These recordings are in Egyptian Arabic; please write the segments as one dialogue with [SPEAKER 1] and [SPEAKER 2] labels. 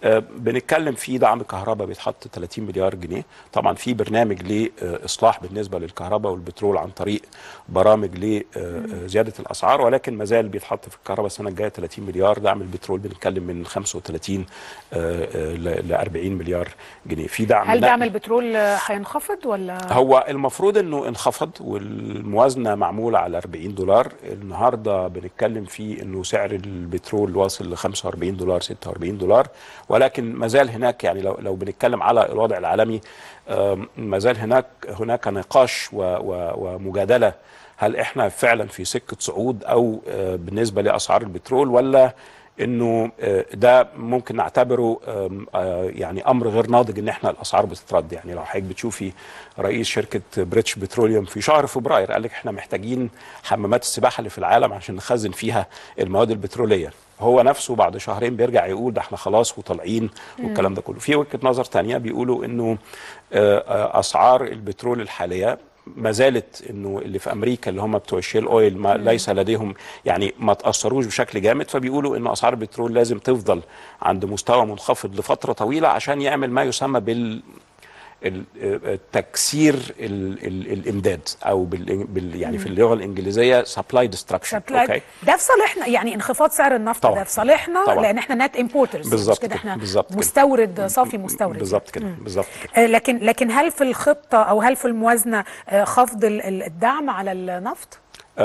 [SPEAKER 1] آه، بنتكلم في دعم كهرباء بيتحط 30 مليار جنيه طبعا في برنامج لاصلاح بالنسبه للكهرباء والبترول عن طريق برامج لزياده الاسعار ولكن ما زال بيتحط في الكهرباء السنه الجايه 30 مليار دعم البترول بنتكلم من 35 ل 40 مليار جنيه في دعم
[SPEAKER 2] هل
[SPEAKER 1] نقل.
[SPEAKER 2] دعم البترول آه، هينخفض ولا
[SPEAKER 1] هو المفروض انه انخفض والموازنه معموله على 40 دولار النهارده بنتكلم في انه سعر البترول واصل ل 45 دولار 46 دولار ولكن ما زال هناك يعني لو لو بنتكلم على الوضع العالمي آم، ما زال هناك هناك نقاش و- و- ومجادله هل احنا فعلا في سكه صعود او آه، بالنسبه لاسعار البترول ولا انه آه، ده ممكن نعتبره آم، آه، يعني امر غير ناضج ان احنا الاسعار بتترد يعني لو حضرتك بتشوفي رئيس شركه بريتش بتروليوم في شهر فبراير قال لك احنا محتاجين حمامات السباحه اللي في العالم عشان نخزن فيها المواد البتروليه هو نفسه بعد شهرين بيرجع يقول ده احنا خلاص وطالعين والكلام ده كله في وجهه نظر تانية بيقولوا انه آه، آه، اسعار البترول الحاليه ما زالت انه اللي في امريكا اللي هم بتوع الشيل اويل ما ليس لديهم يعني ما تاثروش بشكل جامد فبيقولوا ان اسعار البترول لازم تفضل عند مستوى منخفض لفتره طويله عشان يعمل ما يسمى بال ال- التكسير ال ال الامداد او بال بال يعني في اللغه الانجليزيه سبلاي ديستراكشن
[SPEAKER 2] supply- ده في صالحنا يعني انخفاض سعر النفط
[SPEAKER 1] طبعاً.
[SPEAKER 2] ده في صالحنا
[SPEAKER 1] طبعاً.
[SPEAKER 2] لان احنا نت امبورترز
[SPEAKER 1] بالظبط
[SPEAKER 2] كده
[SPEAKER 1] كده،
[SPEAKER 2] احنا
[SPEAKER 1] بالظبط كده.
[SPEAKER 2] مستورد صافي مستورد
[SPEAKER 1] بالظبط كده بالظبط كده
[SPEAKER 2] آه، لكن لكن هل في الخطه او هل في الموازنه آه، خفض ال- ال- الدعم على النفط؟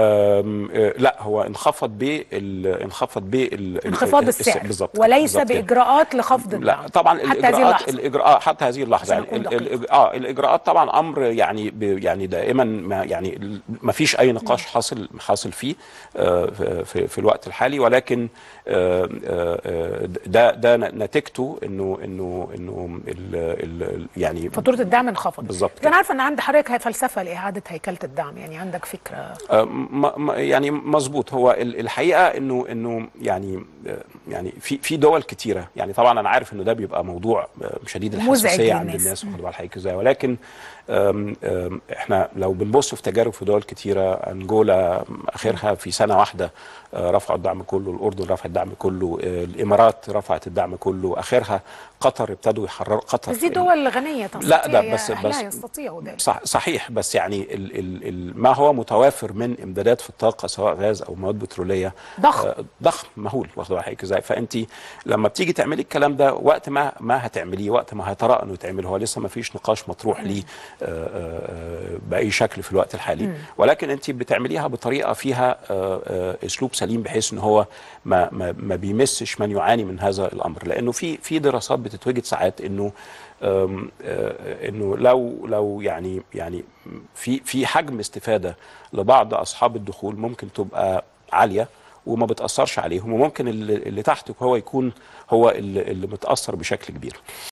[SPEAKER 1] أم، آه، لا هو انخفض بال انخفض بال
[SPEAKER 2] انخفاض السعر
[SPEAKER 1] بالظبط
[SPEAKER 2] وليس
[SPEAKER 1] بالظبط كده.
[SPEAKER 2] باجراءات لخفض الدعم
[SPEAKER 1] لا طبعا
[SPEAKER 2] حتى هذه
[SPEAKER 1] الاجراءات
[SPEAKER 2] اللحظه
[SPEAKER 1] الاجراءات حتى هذه اللحظه
[SPEAKER 2] عشان
[SPEAKER 1] يعني
[SPEAKER 2] أكون
[SPEAKER 1] ال-
[SPEAKER 2] دقيق.
[SPEAKER 1] ال- اه الاجراءات طبعا امر يعني ب يعني دائما ما يعني ما فيش اي نقاش حاصل حاصل فيه آه، في- في في الوقت الحالي ولكن آه، آه، آه، ده ده نتيجته انه انه انه ال- ال- ال- يعني
[SPEAKER 2] فاتوره الدعم انخفضت
[SPEAKER 1] بالظبط
[SPEAKER 2] انا
[SPEAKER 1] كده.
[SPEAKER 2] عارفه ان عند حضرتك فلسفه لاعاده هيكله الدعم يعني عندك فكره
[SPEAKER 1] آه، م- م- يعني مظبوط هو ال- الحقيقه انه انه يعني آه، يعني في في دول كتيره يعني طبعا انا عارف انه ده بيبقى موضوع آه، شديد
[SPEAKER 2] مزعج
[SPEAKER 1] الحساسيه عند
[SPEAKER 2] للناس.
[SPEAKER 1] الناس واخد بال حضرتك ازاي ولكن آم، آم، احنا لو بنبص في تجارب في دول كتيره انجولا اخرها في سنه واحده آه، رفعوا الدعم كله الاردن رفعت الدعم كله آه، الامارات رفعت الدعم كله اخرها قطر ابتدوا يحرروا قطر
[SPEAKER 2] بس دي
[SPEAKER 1] ال-
[SPEAKER 2] دول غنيه تستطيع
[SPEAKER 1] لا، ده
[SPEAKER 2] يا
[SPEAKER 1] بس-
[SPEAKER 2] أهلها
[SPEAKER 1] بس-
[SPEAKER 2] يستطيعوا ذلك
[SPEAKER 1] صح صحيح بس يعني ال ال ال ما هو متوافر من امدادات في الطاقه سواء غاز او مواد بتروليه
[SPEAKER 2] ضخم.
[SPEAKER 1] آه، ضخم مهول واخد بالك ازاي فانت لما بتيجي تعملي الكلام ده وقت ما ما هتعمليه وقت ما هيترى انه يتعمل هو لسه ما فيش نقاش مطروح ليه آه، آه، باي شكل في الوقت الحالي ولكن انت بتعمليها بطريقه فيها آه، آه، اسلوب سليم بحيث ان هو ما ما ما بيمسش من يعاني من هذا الامر لانه في في دراسات بتتوجد ساعات انه آم، آه، انه لو لو يعني يعني في في حجم استفاده لبعض اصحاب الدخول ممكن تبقى عاليه وما بتاثرش عليهم وممكن اللي اللي تحتك هو يكون هو اللي اللي متاثر بشكل كبير